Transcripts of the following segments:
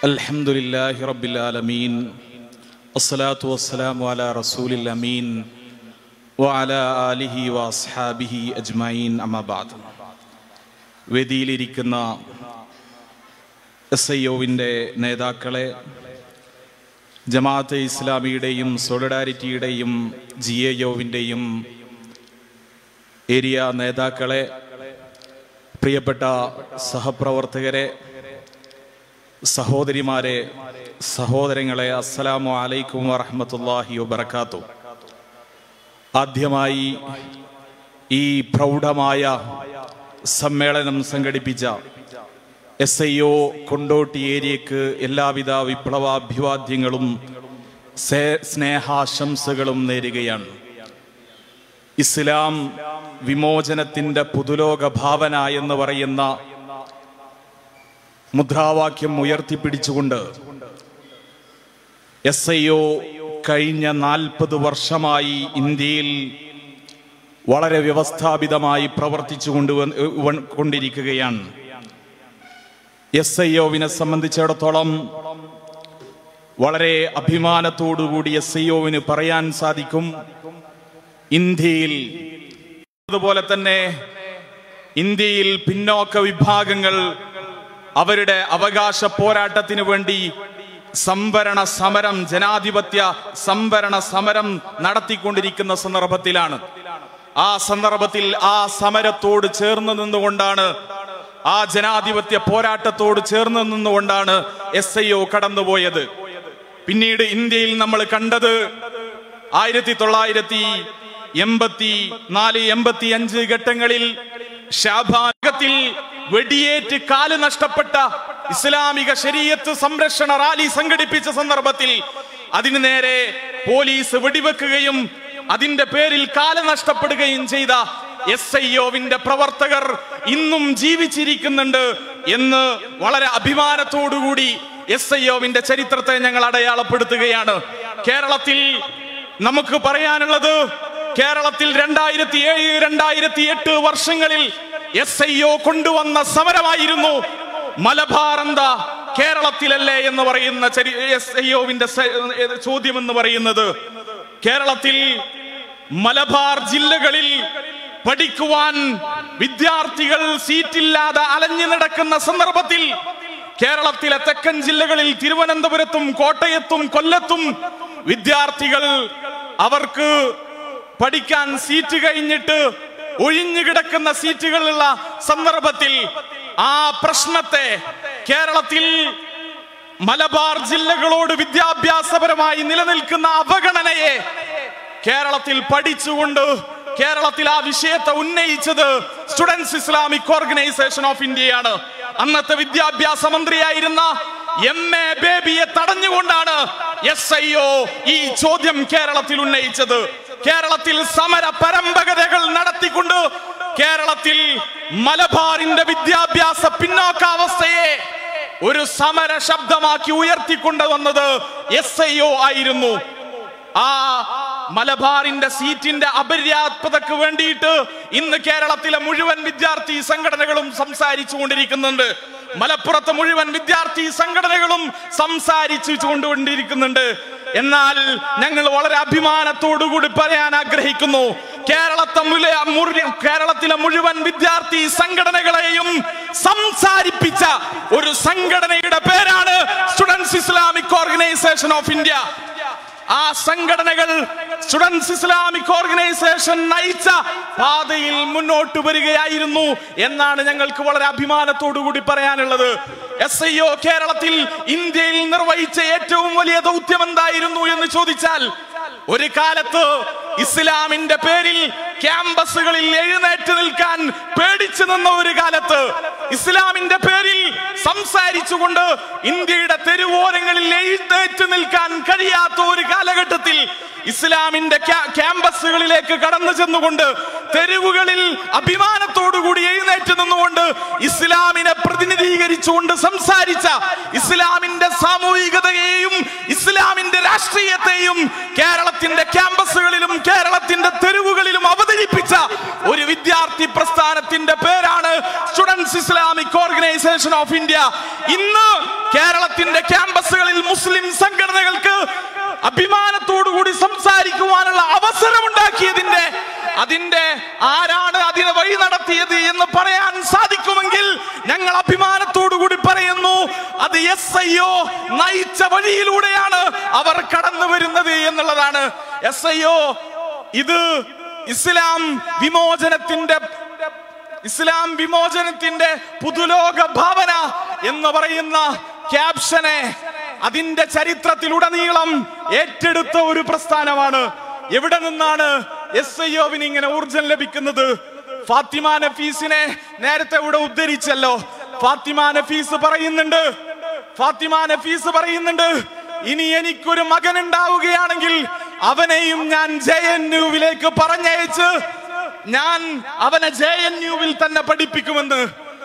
الحمد لله رب العالمين الصلاة والسلام على رسول الأمين وعلى آله وأصحابه أجمعين أما بعد വേദിയിലിരിക്കുന്ന S I ഒവിൻ്റെ നേതാക്കളെ ജമാഅത്തെ ഇസ്ലാമിയുടെയും സോളിഡാരിറ്റിയുടെയും ജി എ ഒവിൻ്റെയും ഏരിയ നേതാക്കളെ പ്രിയപ്പെട്ട സഹപ്രവർത്തകരെ സഹോദരിമാരെ സഹോദരങ്ങളെ അസ്സലാമു അലൈക്കും വറഹമത്തല്ലാഹി വബർക്കാത്തു ആദ്യമായി ഈ പ്രൗഢമായ സമ്മേളനം സംഘടിപ്പിച്ച എസ് ഐ ഒ കൊണ്ടോട്ടി ഏരിയക്ക് എല്ലാവിധ വിപ്ലവാഭിവാദ്യങ്ങളും സേ- സ്നേഹാശംസകളും നേരുകയാണ് ഇസ്ലാം വിമോചനത്തിന്റെ പുതുലോക ഭാവന എന്ന് പറയുന്ന മുദ്രാവാക്യം ഉയർത്തിപ്പിടിച്ചുകൊണ്ട് എസ് ഐ ഒ കഴിഞ്ഞ നാൽപ്പത് വർഷമായി ഇന്ത്യയിൽ വളരെ വ്യവസ്ഥാപിതമായി പ്രവർത്തിച്ചു കൊണ്ടുവന്ന് കൊണ്ടിരിക്കുകയാണ് എസ് ഐ ഒവിനെ സംബന്ധിച്ചിടത്തോളം വളരെ അഭിമാനത്തോടുകൂടി എസ് ഐ ഒവിന് പറയാൻ സാധിക്കും ഇന്ത്യയിൽ അതുപോലെ തന്നെ ഇന്ത്യയിൽ പിന്നോക്ക വിഭാഗങ്ങൾ അവരുടെ അവകാശ പോരാട്ടത്തിന് വേണ്ടി സംവരണ സമരം ജനാധിപത്യ സംവരണ സമരം നടത്തിക്കൊണ്ടിരിക്കുന്ന സന്ദർഭത്തിലാണ് ആ സന്ദർഭത്തിൽ ആ സമരത്തോട് ചേർന്ന് നിന്നുകൊണ്ടാണ് ആ ജനാധിപത്യ പോരാട്ടത്തോട് ചേർന്ന് നിന്നുകൊണ്ടാണ് എസ് ഐ ഒ കടന്നുപോയത് പിന്നീട് ഇന്ത്യയിൽ നമ്മൾ കണ്ടത് ആയിരത്തി തൊള്ളായിരത്തി എൺപത്തി നാല് എൺപത്തി അഞ്ച് ഘട്ടങ്ങളിൽ ഷാഭാഗത്തിൽ വെടിയേറ്റ് കാല് നഷ്ടപ്പെട്ട ഇസ്ലാമിക ശരീരത്ത് സംരക്ഷണ റാലി സംഘടിപ്പിച്ച സന്ദർഭത്തിൽ അതിനു നേരെ പോലീസ് വെടിവെക്കുകയും അതിന്റെ പേരിൽ കാല് നഷ്ടപ്പെടുകയും ചെയ്ത എസ് ഐ ഒവിന്റെ പ്രവർത്തകർ ഇന്നും ജീവിച്ചിരിക്കുന്നുണ്ട് എന്ന് വളരെ അഭിമാനത്തോടുകൂടി എസ് ഐ ഒവിന്റെ ചരിത്രത്തെ ഞങ്ങൾ അടയാളപ്പെടുത്തുകയാണ് കേരളത്തിൽ നമുക്ക് പറയാനുള്ളത് കേരളത്തിൽ രണ്ടായിരത്തി ഏഴ് രണ്ടായിരത്തി എട്ട് വർഷങ്ങളിൽ എസ് ഐ ഒ കൊണ്ടുവന്ന സമരമായിരുന്നു മലബാർ എന്താ കേരളത്തിലല്ലേ എന്ന് പറയുന്ന എസ് ഐ ഒവിന്റെ ചോദ്യം എന്ന് പറയുന്നത് കേരളത്തിൽ മലബാർ ജില്ലകളിൽ പഠിക്കുവാൻ വിദ്യാർത്ഥികൾ സീറ്റില്ലാതെ അലഞ്ഞു നടക്കുന്ന സന്ദർഭത്തിൽ കേരളത്തിലെ തെക്കൻ ജില്ലകളിൽ തിരുവനന്തപുരത്തും കോട്ടയത്തും കൊല്ലത്തും വിദ്യാർത്ഥികൾ അവർക്ക് പഠിക്കാൻ സീറ്റ് കഴിഞ്ഞിട്ട് ഒഴിഞ്ഞു കിടക്കുന്ന സീറ്റുകളുള്ള സന്ദർഭത്തിൽ ആ പ്രശ്നത്തെ കേരളത്തിൽ മലബാർ ജില്ലകളോട് വിദ്യാഭ്യാസപരമായി നിലനിൽക്കുന്ന അവഗണനയെ കേരളത്തിൽ പഠിച്ചുകൊണ്ട് കേരളത്തിൽ ആ വിഷയത്തെ ഉന്നയിച്ചത് സ്റ്റുഡൻസ് ഇസ്ലാമിക് ഓർഗനൈസേഷൻ ഓഫ് ഇന്ത്യയാണ് അന്നത്തെ വിദ്യാഭ്യാസ മന്ത്രിയായിരുന്ന എം എ ബേബിയെ തടഞ്ഞുകൊണ്ടാണ് എസ് ഐ ഒ ഈ ചോദ്യം കേരളത്തിൽ ഉന്നയിച്ചത് കേരളത്തിൽ സമര പരമ്പരകൾ നടത്തിക്കൊണ്ട് കേരളത്തിൽ മലബാറിന്റെ വിദ്യാഭ്യാസ പിന്നോക്കാവസ്ഥയെ ഒരു സമര ശബ്ദമാക്കി ഉയർത്തിക്കൊണ്ടുവന്നത് എസ് ഐ ഒ ആയിരുന്നു ആ മലബാറിന്റെ സീറ്റിന്റെ അപര്യാപ്തതക്ക് വേണ്ടിയിട്ട് ഇന്ന് കേരളത്തിലെ മുഴുവൻ വിദ്യാർത്ഥി സംഘടനകളും സംസാരിച്ചു കൊണ്ടിരിക്കുന്നുണ്ട് മലപ്പുറത്തെ മുഴുവൻ വിദ്യാർത്ഥി സംഘടനകളും സംസാരിച്ചു കൊണ്ടുകൊണ്ടിരിക്കുന്നുണ്ട് എന്നാൽ ഞങ്ങൾ വളരെ അഭിമാനത്തോടുകൂടി പറയാൻ ആഗ്രഹിക്കുന്നു കേരളത്തെ മുല- മുറി- കേരളത്തിലെ മുഴുവൻ വിദ്യാർത്ഥി സംഘടനകളെയും സംസാരിപ്പിച്ച ഒരു സംഘടനയുടെ പേരാണ് students Islamic organisation of India ആ സംഘടനകൾ സ്റ്റുഡൻസ് ഇസ്ലാമിക് ഓർഗനൈസേഷൻ നയിച്ച പാതയിൽ മുന്നോട്ട് വരികയായിരുന്നു എന്നാണ് ഞങ്ങൾക്ക് വളരെ അഭിമാനത്തോടു കൂടി പറയാനുള്ളത് എസ് ഐ ഒ കേരളത്തിൽ ഇന്ത്യയിൽ നിർവഹിച്ച ഏറ്റവും വലിയ ദൗത്യം എന്തായിരുന്നു എന്ന് ചോദിച്ചാൽ ഒരു കാലത്ത് ഇസ്ലാമിന്റെ പേരിൽ ക്യാമ്പസുകളിൽ എഴുന്നേറ്റ് നിൽക്കാൻ പേടിച്ചു നിന്ന ഒരു കാലത്ത് ഇസ്ലാമിന്റെ പേരിൽ സംസാരിച്ചുകൊണ്ട് ഇന്ത്യയുടെ തെരുവോരങ്ങളിൽ എഴുന്നേറ്റ് നിൽക്കാൻ കഴിയാത്ത ഒരു കാലഘട്ടത്തിൽ ഇസ്ലാമിന്റെ ക്യാ- ക്യാമ്പസുകളിലേക്ക് കടന്നു ചെന്നുകൊണ്ട് തെരുവുകളിൽ അഭിമാനത്തോടുകൂടി എഴുന്നേറ്റ് നിന്നുകൊണ്ട് ഇസ്ലാമിനെ പ്രതിനിധീകരിച്ചുകൊണ്ട് സംസാരിച്ച ഇസ്ലാമിന്റെ സാമൂഹികതയെയും ഇസ്ലാമിന്റെ രാഷ്ട്രീയത്തെയും കേരളത്തിന്റെ ക്യാമ്പസുകളിലും കേരളത്തിന്റെ തെരുവുകളിലും അവതരിപ്പിച്ച ഒരു വിദ്യാർത്ഥി പ്രസ്ഥാനത്തിന്റെ പേരാണ് students Islamic organisation of India ഇന്ന് കേരളത്തിന്റെ ക്യാമ്പസ് മുസ്ലിം സംഘടനകൾക്ക് അഭിമാനത്തോടുകൂടി സംസാരിക്കുവാനുള്ള അവസരമുണ്ടാക്കിയതിന്റെ അതിന്റെ ആരാണ് അതിനെ വഴി നടത്തിയത് എന്ന് പറയാൻ സാധിക്കുമെങ്കിൽ ഞങ്ങൾ അഭിമാനത്തോടുകൂടി പറയുന്നു അത് എസ് ഐ ഒ നയിച്ച വഴിയിലൂടെയാണ് അവർ കടന്നു വരുന്നത് എന്നുള്ളതാണ് എസ് ഐ ഒ ഇത് ഇസ്ലാം വിമോചനത്തിന്റെ ഇസ്ലാം വിമോചനത്തിന്റെ പുതുലോക ഭാവന എന്ന് പറയുന്ന ക്യാപ്ഷനെ അതിന്റെ ചരിത്രത്തിലുടനീളം ഏറ്റെടുത്ത ഒരു പ്രസ്ഥാനമാണ് എവിടെ നിന്നാണ് എസ് ഐ ഒവിന് ഇങ്ങനെ ഊർജം ലഭിക്കുന്നത് ഫാത്തിമ നഫീസിനെ നേരത്തെ ഇവിടെ ഉദ്ധരിച്ചല്ലോ ഫാത്തിമ നഫീസ് പറയുന്നുണ്ട് ഫാത്തിമ നഫീസ് പറയുന്നുണ്ട് ഇനി എനിക്കൊരു മകൻ ഉണ്ടാവുകയാണെങ്കിൽ അവനെയും ഞാൻ ജെ എൻ യുവിലേക്ക് പറഞ്ഞയച്ച് ഞാൻ അവനെ ജെ എൻ യുവിൽ തന്നെ പഠിപ്പിക്കുമെന്ന്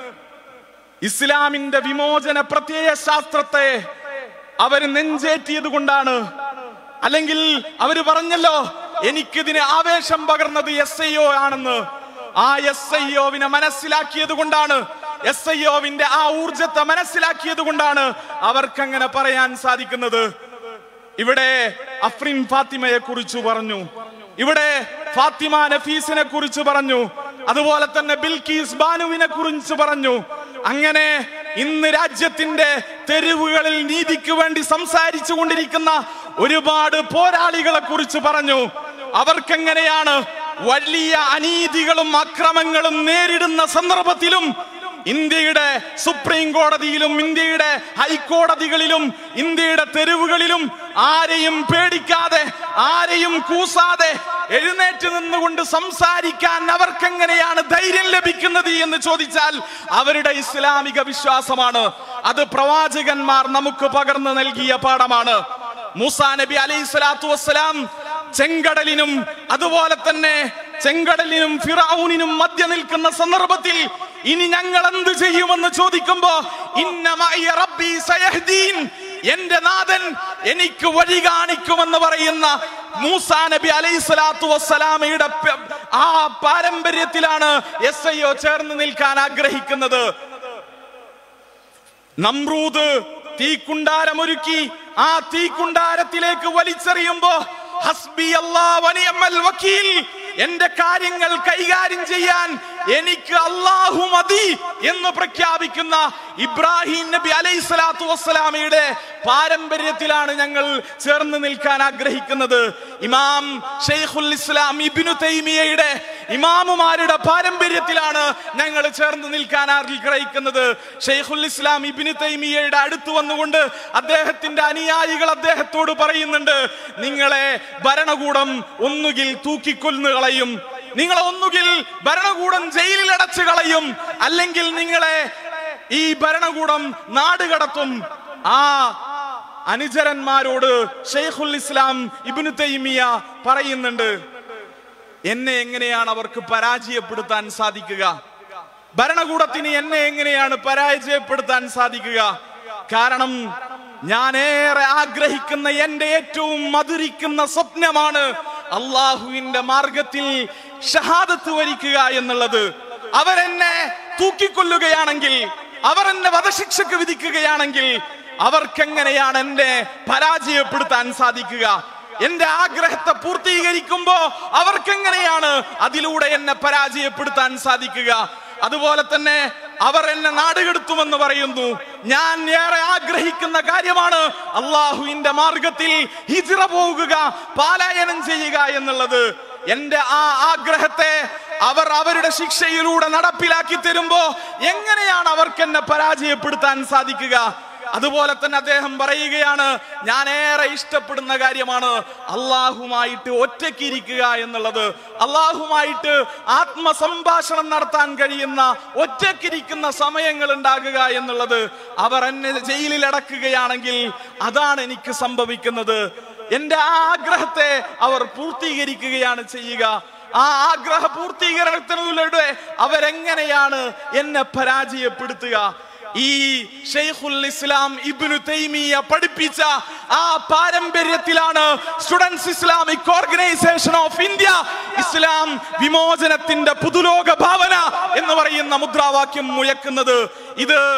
ഇസ്ലാമിന്റെ വിമോചന പ്രത്യയ ശാസ്ത്രത്തെ അവർ നെഞ്ചേറ്റിയത് കൊണ്ടാണ് അല്ലെങ്കിൽ അവര് പറഞ്ഞല്ലോ എനിക്കിതിന് ആവേശം പകർന്നത് എസ് ഐ ഒ ആണെന്ന് ആ എസ് ഐ ഒവിനെ മനസ്സിലാക്കിയത് കൊണ്ടാണ് എസ് ഐ ഒവിന്റെ ആ ഊർജത്തെ മനസ്സിലാക്കിയത് കൊണ്ടാണ് അവർക്ക് അങ്ങനെ പറയാൻ സാധിക്കുന്നത് ഇവിടെ അഫ്രിൻ ഫാത്തിമയെ കുറിച്ച് പറഞ്ഞു ഇവിടെ ഫാത്തിമ നഫീസിനെ കുറിച്ച് പറഞ്ഞു അതുപോലെ തന്നെ ബിൽക്കീസ് ബാനുവിനെ കുറിച്ച് പറഞ്ഞു അങ്ങനെ ഇന്ന് രാജ്യത്തിന്റെ തെരുവുകളിൽ നീതിക്ക് വേണ്ടി സംസാരിച്ചു കൊണ്ടിരിക്കുന്ന ഒരുപാട് പോരാളികളെ കുറിച്ച് പറഞ്ഞു അവർക്കെങ്ങനെയാണ് വലിയ അനീതികളും അക്രമങ്ങളും നേരിടുന്ന സന്ദർഭത്തിലും ഇന്ത്യയുടെ സുപ്രീം കോടതിയിലും ഇന്ത്യയുടെ ഹൈക്കോടതികളിലും ഇന്ത്യയുടെ തെരുവുകളിലും ആരെയും പേടിക്കാതെ ആരെയും കൂസാതെ എഴുന്നേറ്റ് നിന്നുകൊണ്ട് സംസാരിക്കാൻ അവർക്കെങ്ങനെയാണ് ധൈര്യം ലഭിക്കുന്നത് എന്ന് ചോദിച്ചാൽ അവരുടെ ഇസ്ലാമിക വിശ്വാസമാണ് അത് പ്രവാചകന്മാർ നമുക്ക് പകർന്നു നൽകിയ പാഠമാണ് മൂസാ നബി അലൈഹി സ്വലാത്തു വസ്സലാം ചെങ്കടലിനും അതുപോലെ തന്നെ ചെങ്കടലിനും ഫിറൌനിനും മധ്യ നിൽക്കുന്ന സന്ദർഭത്തിൽ ഇനി ഞങ്ങൾ എന്ത് ചെയ്യുമെന്ന് ചോദിക്കുമ്പോ ഇന്ന മഅയ റബ്ബി സയഹ്ദീൻ എന്റെ നാഥൻ എനിക്ക് വഴി കാണിക്കുമെന്ന് പറയുന്ന മൂസാ നബി അലൈഹി സ്വലാത്തു വസ്സലാമയുടെ പ- ആ പാരമ്പര്യത്തിലാണ് എസ് ഐ ഒ ചേർന്ന് നിൽക്കാൻ ആഗ്രഹിക്കുന്നത് നമ്രൂദ് തീക്കുണ്ടാരമൊരുക്കി ആ തീക്കുണ്ടാരത്തിലേക്ക് വലിച്ചെറിയുമ്പോ ഹസ്ബി അല്ലാഹ് വനിഅമൽ വക്കീൽ എന്റെ കാര്യങ്ങൾ കൈകാര്യം ചെയ്യാൻ എനിക്ക് അള്ളാഹു മതി എന്ന് പ്രഖ്യാപിക്കുന്ന ഇബ്രാഹിം നബി അലൈഹി സ്വലാത്തു വസ്സലാമയുടെ പാരമ്പര്യത്തിലാണ് ഞങ്ങൾ ചേർന്ന് നിൽക്കാൻ ആഗ്രഹിക്കുന്നത് ഇമാം ഷെയ്ഖുൽ ഇസ്ലാം ഇബ്നു തൈമിയയുടെ ഇമാമുമാരുടെ പാരമ്പര്യത്തിലാണ് ഞങ്ങൾ ചേർന്ന് നിൽക്കാൻ ആഗ്രഹിക്കുന്നത് ഷെയ്ഖുൽ ഇസ്ലാം ഇബ്നു തൈമിയയുടെ അടുത്ത് വന്നുകൊണ്ട് അദ്ദേഹത്തിന്റെ അനുയായികൾ അദ്ദേഹത്തോട് പറയുന്നുണ്ട് നിങ്ങളെ ഭരണകൂടം ഒന്നുകിൽ തൂക്കിക്കൊന്നു കളയും നിങ്ങളെ ഒന്നുകിൽ ഭരണകൂടം ജയിലിൽ അടച്ചു കളയും അല്ലെങ്കിൽ നിങ്ങളെ ഈ ഭരണകൂടം നാട് കടത്തും ആ അനുചരന്മാരോട് ഷെയ്ഖുൽ ഇസ്ലാം ഇബ്നു തൈമിയ പറയുന്നുണ്ട് എന്നെ എങ്ങനെയാണ് അവർക്ക് പരാജയപ്പെടുത്താൻ സാധിക്കുക ഭരണകൂടത്തിന് എന്നെ എങ്ങനെയാണ് പരാജയപ്പെടുത്താൻ സാധിക്കുക കാരണം ഞാൻ ഏറെ ആഗ്രഹിക്കുന്ന എന്റെ ഏറ്റവും മധുരിക്കുന്ന സ്വപ്നമാണ് അള്ളാഹുവിന്റെ മാർഗത്തിൽ ഷഹാദത്ത് വരിക്കുക എന്നുള്ളത് അവരെന്നെ തൂക്കിക്കൊല്ലുകയാണെങ്കിൽ അവർ എന്നെ വധശിക്ഷക്ക് വിധിക്കുകയാണെങ്കിൽ അവർക്കെങ്ങനെയാണ് എന്നെ പരാജയപ്പെടുത്താൻ സാധിക്കുക എന്റെ ആഗ്രഹത്തെ പൂർത്തീകരിക്കുമ്പോ അവർക്കെങ്ങനെയാണ് അതിലൂടെ എന്നെ പരാജയപ്പെടുത്താൻ സാധിക്കുക അതുപോലെ തന്നെ അവർ എന്നെ നാടുകെടുത്തുമെന്ന് പറയുന്നു ഞാൻ ഏറെ ആഗ്രഹിക്കുന്ന കാര്യമാണ് അള്ളാഹുവിന്റെ മാർഗത്തിൽ ഹിജിറ പോകുക പാലായനം ചെയ്യുക എന്നുള്ളത് എന്റെ ആ ആഗ്രഹത്തെ അവർ അവരുടെ ശിക്ഷയിലൂടെ നടപ്പിലാക്കി തരുമ്പോ എങ്ങനെയാണ് അവർക്ക് എന്നെ പരാജയപ്പെടുത്താൻ സാധിക്കുക അതുപോലെ തന്നെ അദ്ദേഹം പറയുകയാണ് ഞാൻ ഏറെ ഇഷ്ടപ്പെടുന്ന കാര്യമാണ് അള്ളാഹുമായിട്ട് ഒറ്റയ്ക്കിരിക്കുക എന്നുള്ളത് അള്ളാഹുമായിട്ട് ആത്മസംഭാഷണം നടത്താൻ കഴിയുന്ന ഒറ്റയ്ക്കിരിക്കുന്ന സമയങ്ങൾ ഉണ്ടാകുക എന്നുള്ളത് അവർ എന്നെ ജയിലിൽ അടക്കുകയാണെങ്കിൽ അതാണ് എനിക്ക് സംഭവിക്കുന്നത് എന്റെ ആ ആഗ്രഹത്തെ അവർ പൂർത്തീകരിക്കുകയാണ് ചെയ്യുക ആ ആഗ്രഹ പൂർത്തീകരണത്തിലൂടെ അവരെങ്ങനെയാണ് എന്നെ പരാജയപ്പെടുത്തുക ഈ ഷെയ്ഖുൽ ഇസ്ലാം ഇബ്നു തൈമിയ പഠിപ്പിച്ച ആ പാരമ്പര്യത്തിലാണ് students Islamic organisation of India Islam വിമോചനത്തിന്റെ പുതുലോക ഭാവന എന്ന് പറയുന്ന മുദ്രാവാക്യം മുഴക്കുന്നത് ഇത്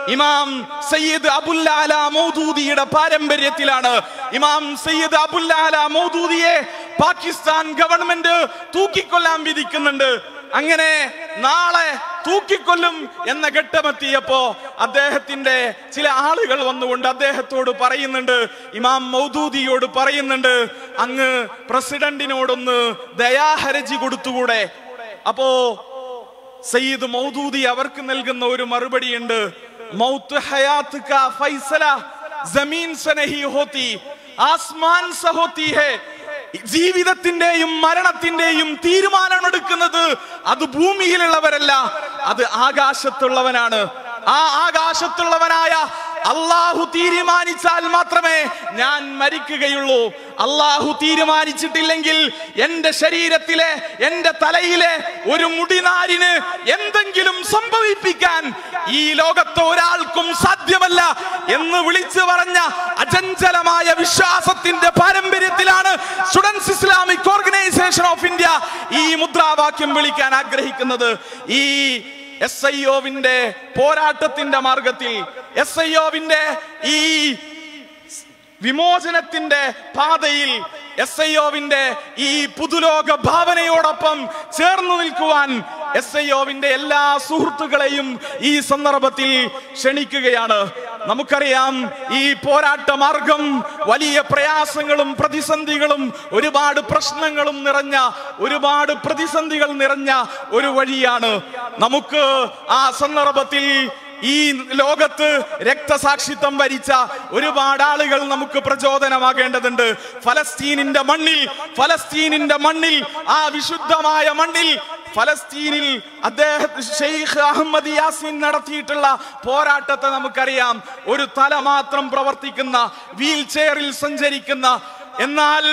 ഇമാം സയ്യിദ് അബുല്ലാല മൗദൂദിയുടെ പാരമ്പര്യത്തിലാണ് ഇമാം സയ്യിദ് അബുല്ലാല മൗദൂദിയെ പാകിസ്ഥാൻ ഗവൺമെന്റ് തൂക്കിക്കൊല്ലാൻ വിധിക്കുന്നുണ്ട് അങ്ങനെ നാളെ തൂക്കിക്കൊല്ലും എന്ന ഘട്ടമെത്തിയപ്പോ അദ്ദേഹത്തിന്റെ ചില ആളുകൾ വന്നുകൊണ്ട് അദ്ദേഹത്തോട് പറയുന്നുണ്ട് ഇമാം മൗദൂദിയോട് പറയുന്നുണ്ട് അങ്ങ് പ്രസിഡന്റിനോടൊന്ന് ദയാഹരജി കൊടുത്തുകൂടെ അപ്പോ സയ്യിദ് മൗദൂദി അവർക്ക് നൽകുന്ന ഒരു മറുപടിയുണ്ട് മൗത്ത് ഹയാത്ത് കാ ഫൈസല ജമീൻ സെ നഹി ഹോത്തി ആസ്മാൻ സെ ഹോത്തി ഹേ ജീവിതത്തിന്റെയും മരണത്തിന്റെയും തീരുമാനം എടുക്കുന്നത് അത് ഭൂമിയിലുള്ളവരല്ല അത് ആകാശത്തുള്ളവനാണ് ആ ആകാശത്തുള്ളവനായ അള്ളാഹു തീരുമാനിച്ചാൽ മാത്രമേ ഞാൻ മരിക്കുകയുള്ളൂ അള്ളാഹു തീരുമാനിച്ചിട്ടില്ലെങ്കിൽ എന്റെ ശരീരത്തിലെ എന്റെ തലയിലെ ഒരു മുടിനാരിന് എന്തെങ്കിലും സംഭവിപ്പിക്കാൻ ഈ ലോകത്ത് ഒരാൾക്കും സാധ്യമല്ല എന്ന് വിളിച്ചു പറഞ്ഞ അചഞ്ചലമായ വിശ്വാസത്തിന്റെ പാരമ്പര്യത്തിലാണ് students Islamic organisation of India ഈ മുദ്രാവാക്യം വിളിക്കാൻ ആഗ്രഹിക്കുന്നത് ഈ എസ് ഐ ഒവിന്റെ പോരാട്ടത്തിന്റെ മാർഗത്തിൽ എസ് ഐ ഒവിന്റെ ഈ വിമോചനത്തിന്റെ പാതയിൽ എസ് ഐ ഒവിന്റെ ഈ പുതുലോക ഭാവനയോടൊപ്പം ചേർന്നു നിൽക്കുവാൻ എസ് ഐ ഒവിന്റെ എല്ലാ സുഹൃത്തുക്കളെയും ഈ സന്ദർഭത്തിൽ ക്ഷണിക്കുകയാണ് നമുക്കറിയാം ഈ പോരാട്ട മാർഗം വലിയ പ്രയാസങ്ങളും പ്രതിസന്ധികളും ഒരുപാട് പ്രശ്നങ്ങളും നിറഞ്ഞ ഒരുപാട് പ്രതിസന്ധികൾ നിറഞ്ഞ ഒരു വഴിയാണ് നമുക്ക് ആ സന്ദർഭത്തിൽ ഈ ലോകത്ത് രക്തസാക്ഷിത്വം വരിച്ച ഒരുപാട് ആളുകൾ നമുക്ക് പ്രചോദനമാകേണ്ടതുണ്ട് ഫലസ്തീനിന്റെ മണ്ണിൽ ഫലസ്തീനിന്റെ മണ്ണിൽ ആ വിശുദ്ധമായ മണ്ണിൽ ഫലസ്തീനിൽ അദ്ദേഹം ഷെയ്ഖ് അഹമ്മദ് യാസിൻ നടത്തിയിട്ടുള്ള പോരാട്ടത്തെ നമുക്കറിയാം ഒരു തല മാത്രം പ്രവർത്തിക്കുന്ന വീൽ ചെയറിൽ സഞ്ചരിക്കുന്ന എന്നാൽ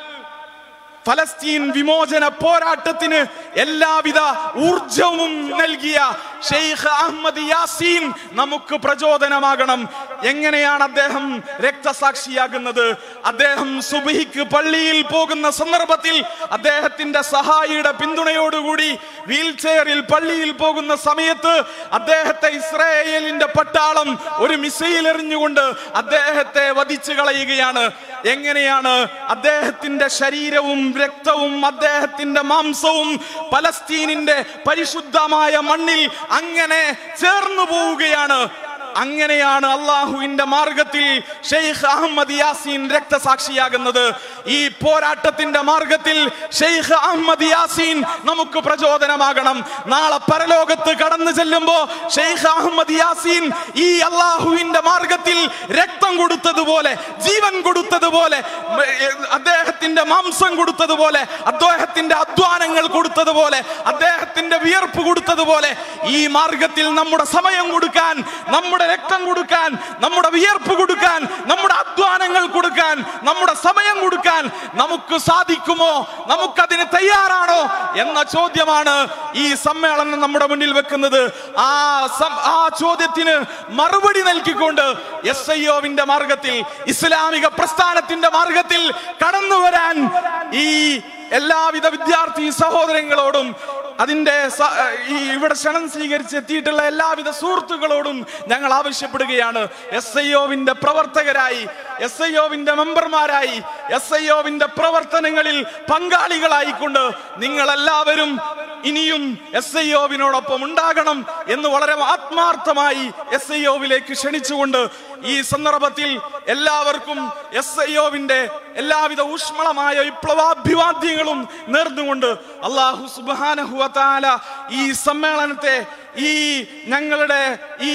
ഫലസ്തീൻ വിമോചന പോരാട്ടത്തിന് എല്ലാവിധ ഊർജവും നൽകിയ ഷെയ്ഖ് അഹമ്മദ് യാസീൻ നമുക്ക് പ്രചോദനമാകണം എങ്ങനെയാണ് അദ്ദേഹം രക്തസാക്ഷിയാകുന്നത് അദ്ദേഹം സുബഹിക്ക് പള്ളിയിൽ പോകുന്ന സന്ദർഭത്തിൽ അദ്ദേഹത്തിന്റെ സഹായിയുടെ പിന്തുണയോടുകൂടി വീൽ ചെയറിൽ പള്ളിയിൽ പോകുന്ന സമയത്ത് അദ്ദേഹത്തെ ഇസ്രായേലിന്റെ പട്ടാളം ഒരു മിസൈൽ എറിഞ്ഞുകൊണ്ട് അദ്ദേഹത്തെ വധിച്ചു കളയുകയാണ് എങ്ങനെയാണ് അദ്ദേഹത്തിന്റെ ശരീരവും രക്തവും അദ്ദേഹത്തിന്റെ മാംസവും പലസ്തീനിന്റെ പരിശുദ്ധമായ മണ്ണിൽ അങ്ങനെ ചേർന്നു പോവുകയാണ് അങ്ങനെയാണ് അള്ളാഹുവിന്റെ മാർഗത്തിൽ ഷെയ്ഖ് അഹമ്മദ് യാസീൻ രക്തസാക്ഷിയാകുന്നത് ഈ പോരാട്ടത്തിന്റെ മാർഗത്തിൽ ഷെയ്ഖ് അഹമ്മദ് യാസീൻ നമുക്ക് പ്രചോദനമാകണം നാളെ പരലോകത്ത് കടന്നു ചെല്ലുമ്പോ ഷെയ്ഖ് അഹമ്മദ് യാസീൻ ഈ അള്ളാഹുവിന്റെ മാർഗത്തിൽ രക്തം കൊടുത്തതുപോലെ ജീവൻ കൊടുത്തതുപോലെ അദ്ദേഹത്തിന്റെ മാംസം കൊടുത്തതുപോലെ അദ്ദേഹത്തിന്റെ അധ്വാനങ്ങൾ കൊടുത്തതുപോലെ അദ്ദേഹത്തിന്റെ വിയർപ്പ് കൊടുത്തതുപോലെ ഈ മാർഗത്തിൽ നമ്മുടെ സമയം കൊടുക്കാൻ നമ്മുടെ രക്തം കൊടുക്കാൻ നമ്മുടെ വിയർപ്പ് കൊടുക്കാൻ നമ്മുടെ അധ്വാനങ്ങൾ കൊടുക്കാൻ നമ്മുടെ സമയം കൊടുക്കാൻ നമുക്ക് സാധിക്കുമോ നമുക്കതിന് തയ്യാറാണോ എന്ന ചോദ്യമാണ് ഈ സമ്മേളനം നമ്മുടെ മുന്നിൽ വെക്കുന്നത് ആ സം- ആ ചോദ്യത്തിന് മറുപടി നൽകിക്കൊണ്ട് എസ് ഐ ഒവിന്റെ മാർഗത്തിൽ ഇസ്ലാമിക പ്രസ്ഥാനത്തിന്റെ മാർഗത്തിൽ കടന്നു വരാൻ ഈ എല്ലാവിധ വിദ്യാർത്ഥി സഹോദരങ്ങളോടും അതിന്റെ സ- ഈ ഇവിടെ ക്ഷണം സ്വീകരിച്ച് എത്തിയിട്ടുള്ള എല്ലാവിധ സുഹൃത്തുക്കളോടും ഞങ്ങൾ ആവശ്യപ്പെടുകയാണ് എസ് ഐ ഒവിന്റെ പ്രവർത്തകരായി എസ് ഐ ഒവിന്റെ മെമ്പർമാരായി എസ് ഐ ഒവിന്റെ പ്രവർത്തനങ്ങളിൽ പങ്കാളികളായിക്കൊണ്ട് നിങ്ങൾ എല്ലാവരും ഇനിയും എസ് ഐ ഒവിനോടൊപ്പം ഉണ്ടാകണം എന്ന് വളരെ ആത്മാർത്ഥമായി എസ് ഐ ഒവിലേക്ക് ക്ഷണിച്ചുകൊണ്ട് ഈ സന്ദർഭത്തിൽ എല്ലാവർക്കും എസ് ഐ ഒവിന്റെ എല്ലാവിധ ഊഷ്മളമായ വിപ്ലവാഭിവാദ്യങ്ങളും നേർന്നുകൊണ്ട് അള്ളാഹു സുബാനഹുല ഈ സമ്മേളനത്തെ ഈ ഞങ്ങളുടെ ഈ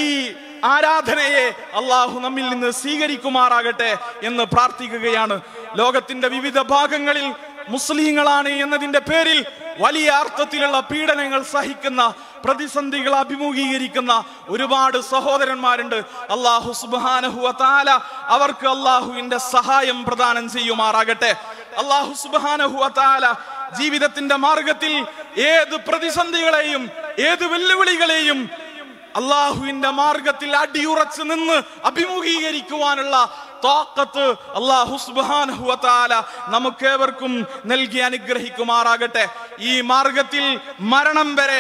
ആരാധനയെ അള്ളാഹു നമ്മിൽ നിന്ന് സ്വീകരിക്കുമാറാകട്ടെ എന്ന് പ്രാർത്ഥിക്കുകയാണ് ലോകത്തിന്റെ വിവിധ ഭാഗങ്ങളിൽ മുസ്ലിങ്ങളാണ് എന്നതിന്റെ പേരിൽ വലിയ അർത്ഥത്തിലുള്ള പീഡനങ്ങൾ സഹിക്കുന്ന പ്രതിസന്ധികൾ അഭിമുഖീകരിക്കുന്ന ഒരുപാട് സഹോദരന്മാരുണ്ട് അള്ളാഹു സുബാനഹുവ താല അവർക്ക് അള്ളാഹുവിന്റെ സഹായം പ്രദാനം ചെയ്യുമാറാകട്ടെ അള്ളാഹു സുബാനഹുവ താല ജീവിതത്തിന്റെ മാർഗത്തിൽ ഏത് പ്രതിസന്ധികളെയും ഏത് വെല്ലുവിളികളെയും അള്ളാഹുവിന്റെ മാർഗത്തിൽ അടിയുറച്ച് നിന്ന് അഭിമുഖീകരിക്കുവാനുള്ള താക്കത്ത് അള്ളാഹു സുബ്ഹാനഹു വ തആല നമുക്കേവർക്കും നൽകി അനുഗ്രഹിക്കുമാറാകട്ടെ ഈ മാർഗത്തിൽ മരണം വരെ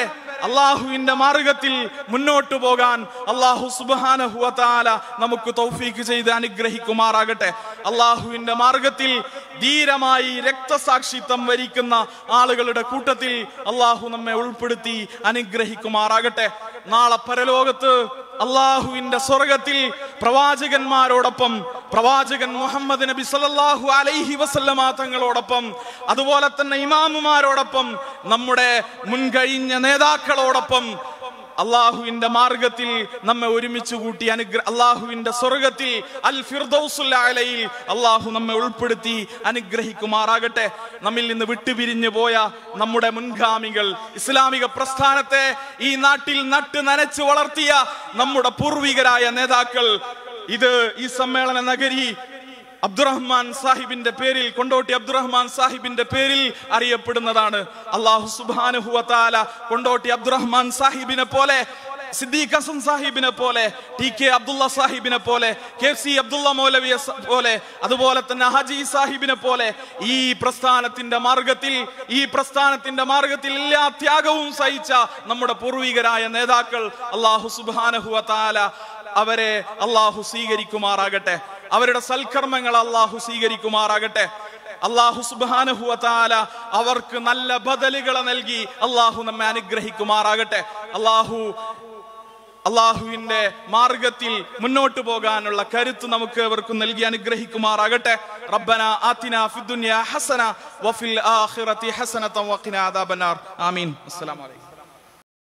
അള്ളാഹുവിന്റെ മാർഗത്തിൽ മുന്നോട്ടു പോകാൻ അള്ളാഹു സുബാനഹുവത്താല നമുക്ക് തൗഫീക്ക് ചെയ്ത് അനുഗ്രഹിക്കുമാറാകട്ടെ അള്ളാഹുവിന്റെ മാർഗത്തിൽ ധീരമായി രക്തസാക്ഷിത്വം വരിക്കുന്ന ആളുകളുടെ കൂട്ടത്തിൽ അള്ളാഹു നമ്മെ ഉൾപ്പെടുത്തി അനുഗ്രഹിക്കുമാറാകട്ടെ നാളെ പരലോകത്ത് അള്ളാഹുവിന്റെ സ്വർഗത്തിൽ പ്രവാചകന്മാരോടൊപ്പം പ്രവാചകൻ മുഹമ്മദ് നബി സല്ലല്ലാഹു അലൈഹി വസല്ലമ തങ്ങളോടൊപ്പം അതുപോലെ തന്നെ ഇമാമുമാരോടൊപ്പം നമ്മുടെ മുൻകഴിഞ്ഞ നേതാക്കളോടൊപ്പം അള്ളാഹുവിന്റെ മാർഗത്തിൽ നമ്മെ ഒരുമിച്ച് കൂട്ടി അനുഗ്ര അള്ളാഹുവിന്റെ സ്വർഗത്തിൽ അൽ ഫിർദൗസുൽ അലയിൽ അള്ളാഹു നമ്മെ ഉൾപ്പെടുത്തി അനുഗ്രഹിക്കുമാറാകട്ടെ നമ്മിൽ നിന്ന് വിട്ടുപിരിഞ്ഞു പോയ നമ്മുടെ മുൻഗാമികൾ ഇസ്ലാമിക പ്രസ്ഥാനത്തെ ഈ നാട്ടിൽ നട്ട് നനച്ച് വളർത്തിയ നമ്മുടെ പൂർവികരായ നേതാക്കൾ ഇത് ഈ സമ്മേളന നഗരി അബ്ദുറഹ്മാൻ സാഹിബിന്റെ പേരിൽ കൊണ്ടോട്ടി അബ്ദുറഹ്മാൻ സാഹിബിന്റെ പേരിൽ അറിയപ്പെടുന്നതാണ് അള്ളാഹു സുബാനുഹുവത്താല കൊണ്ടോട്ടി അബ്ദുറഹ്മാൻ സാഹിബിനെ പോലെ സിദ്ദീഖ് ഹസൻ സാഹിബിനെ പോലെ ടി കെ അബ്ദുള്ള സാഹിബിനെ പോലെ കെ സി അബ്ദുള്ള മൗലവിയെ സ- പോലെ അതുപോലെ തന്നെ ഹജി സാഹിബിനെ പോലെ ഈ പ്രസ്ഥാനത്തിന്റെ മാർഗത്തിൽ ഈ പ്രസ്ഥാനത്തിന്റെ മാർഗത്തിൽ എല്ലാ ത്യാഗവും സഹിച്ച നമ്മുടെ പൂർവികരായ നേതാക്കൾ അള്ളാഹു സുബാനഹുവത്താല അവരെ അള്ളാഹു സ്വീകരിക്കുമാറാകട്ടെ അവരുടെ സൽക്കർമ്മങ്ങൾ അള്ളാഹു സ്വീകരിക്കുമാറാകട്ടെ അള്ളാഹു സുബാനഹുവത്താല അവർക്ക് നല്ല ബദലുകൾ നൽകി അള്ളാഹു നമ്മെ അനുഗ്രഹിക്കുമാറാകട്ടെ അള്ളാഹു അള്ളാഹുവിന്റെ മാർഗത്തിൽ മുന്നോട്ട് പോകാനുള്ള കരുത്ത് നമുക്ക് അവർക്ക് നൽകി അനുഗ്രഹിക്കുമാറാകട്ടെ റബ്ബന ആതിന ഫിദ്ദുനിയ ഹസന വഫിൽ ആഖിറതി ഹസനത വഖിന അദാബന്നാർ ആമീൻ അസ്സലാമു അലൈക്കും